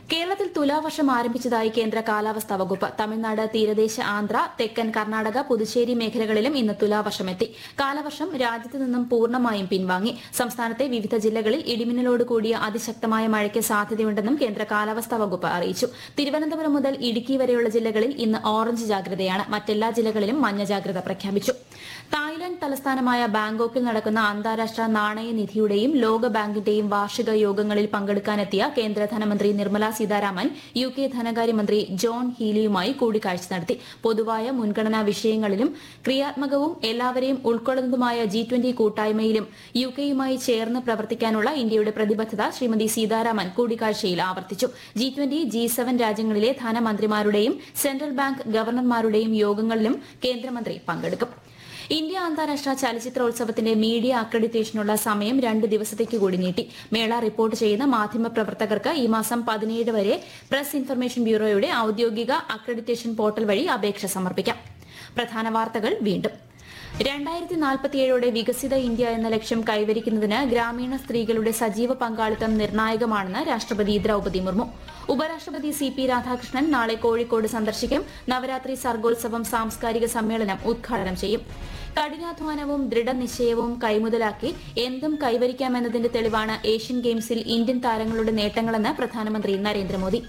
കേരളത്തിൽ തുലാവർഷം ആരംഭിച്ചതായി കേന്ദ്ര കാലാവസ്ഥാ വകുപ്പ് തമിഴ്നാട് തീരദേശ ആന്ധ്ര തെക്കൻ കർണാടക പുതുച്ചേരി മേഖലകളിലും ഇന്ന് തുലാവർഷമെത്തി കാലവർഷം രാജ്യത്ത് നിന്നും പൂർണ്ണമായും പിൻവാങ്ങി സംസ്ഥാനത്തെ വിവിധ ജില്ലകളിൽ ഇടിമിന്നലോട് കൂടിയ അതിശക്തമായ മഴയ്ക്ക് സാധ്യതയുണ്ടെന്നും കേന്ദ്ര കാലാവസ്ഥാ വകുപ്പ് അറിയിച്ചു തിരുവനന്തപുരം മുതൽ ഇടുക്കി വരെയുള്ള ജില്ലകളിൽ ഇന്ന് ഓറഞ്ച് ജാഗ്രതയാണ് മറ്റെല്ലാ ജില്ലകളിലും മഞ്ഞ ജാഗ്രത പ്രഖ്യാപിച്ചു തായ്ലൻഡ് തലസ്ഥാനമായ ബാങ്കോക്കിൽ നടക്കുന്ന അന്താരാഷ്ട്ര നാണയനിധിയുടെയും ലോകബാങ്കിന്റെയും വാർഷിക യോഗങ്ങളിൽ പങ്കെടുക്കാനെത്തിയ കേന്ദ്ര ധനമന്ത്രി നിർമ്മല സീതാരാമൻ യു കെ ധനകാര്യമന്ത്രി ജോൺ ഹീലിയുമായി കൂടിക്കാഴ്ച നടത്തി പൊതുവായ മുൻഗണനാ വിഷയങ്ങളിലും ക്രിയാത്മകവും എല്ലാവരെയും ഉൾക്കൊള്ളുന്നതുമായ ജി ട്വന്റി കൂട്ടായ്മയിലും യു കെയുമായി ചേർന്ന് പ്രവർത്തിക്കാനുള്ള ഇന്ത്യയുടെ പ്രതിബദ്ധത ശ്രീമതി സീതാരാമൻ കൂടിക്കാഴ്ചയിൽ ആവർത്തിച്ചു ജി ട്വന്റി ജി സെവൻ രാജ്യങ്ങളിലെ ധനമന്ത്രിമാരുടെയും സെൻട്രൽ ബാങ്ക് ഗവർണർമാരുടെയും യോഗങ്ങളിലും കേന്ദ്രമന്ത്രി പങ്കെടുക്കും ഇന്ത്യ അന്താരാഷ്ട്ര ചലച്ചിത്രോത്സവത്തിന്റെ മീഡിയ അക്രഡിറ്റേഷനുള്ള സമയം രണ്ട് ദിവസത്തേക്ക് കൂടി നീട്ടി മേള റിപ്പോർട്ട് ചെയ്യുന്ന മാധ്യമപ്രവർത്തകർക്ക് ഈ മാസം പതിനേഴ് വരെ പ്രസ് ഇൻഫർമേഷൻ ബ്യൂറോയുടെ ഔദ്യോഗിക അക്രഡിറ്റേഷൻ പോർട്ടൽ വഴി അപേക്ഷ സമർപ്പിക്കാം പ്രധാന വാർത്തകൾ വീണ്ടും രണ്ടായിരത്തി നാൽപ്പത്തിയേഴോടെ വികസിത ഇന്ത്യ എന്ന ലക്ഷ്യം കൈവരിക്കുന്നതിന് ഗ്രാമീണ സ്ത്രീകളുടെ സജീവ പങ്കാളിത്തം നിർണായകമാണെന്ന് രാഷ്ട്രപതി ദ്രൌപതി മുർമു ഉപരാഷ്ട്രപതി സി പി രാധാകൃഷ്ണൻ നാളെ കോഴിക്കോട് സന്ദർശിക്കും നവരാത്രി സർഗോത്സവം സാംസ്കാരിക സമ്മേളനം ഉദ്ഘാടനം ചെയ്യും കഠിനാധ്വാനവും ദൃഢനിശ്ചയവും കൈമുതലാക്കി എന്തും കൈവരിക്കാമെന്നതിന്റെ തെളിവാണ് ഏഷ്യൻ ഗെയിംസിൽ ഇന്ത്യൻ താരങ്ങളുടെ നേട്ടങ്ങളെന്ന് പ്രധാനമന്ത്രി നരേന്ദ്രമോദി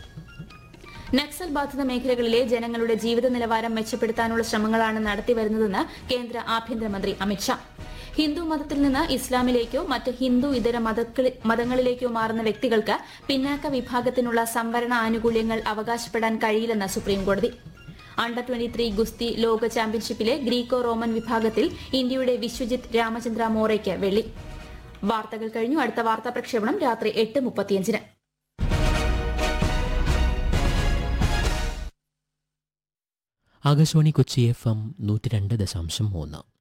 നക്സൽ ബാധിത മേഖലകളിലെ ജനങ്ങളുടെ ജീവിത നിലവാരം മെച്ചപ്പെടുത്താനുള്ള ശ്രമങ്ങളാണ് നടത്തിവരുന്നതെന്ന് കേന്ദ്ര ആഭ്യന്തരമന്ത്രി അമിത്ഷാ ഹിന്ദു മതത്തിൽ നിന്ന് ഇസ്ലാമിലേക്കോ മറ്റ് ഹിന്ദു ഇതര മതക്കളി- മതങ്ങളിലേക്കോ മാറുന്ന വ്യക്തികൾക്ക് പിന്നാക്ക വിഭാഗത്തിനുള്ള സംവരണ ആനുകൂല്യങ്ങൾ അവകാശപ്പെടാൻ കഴിയില്ലെന്ന് സുപ്രീംകോടതി അണ്ടർ 23 ഗുസ്തി ലോക ചാമ്പ്യൻഷിപ്പിലെ ഗ്രീക്കോ റോമൻ വിഭാഗത്തിൽ ഇന്ത്യയുടെ വിശ്വജിത്ത് രാമചന്ദ്ര മോറയ്ക്ക് വെള്ളി വാർത്തകൾ കഴിഞ്ഞു അടുത്ത വാർത്താ പ്രക്ഷേപണം രാത്രി എട്ട് മുപ്പത്തിയഞ്ചിന് ആകാശവാണി കൊച്ചി എഫ് എം നൂറ്റി രണ്ട് ദശാംശം മൂന്ന്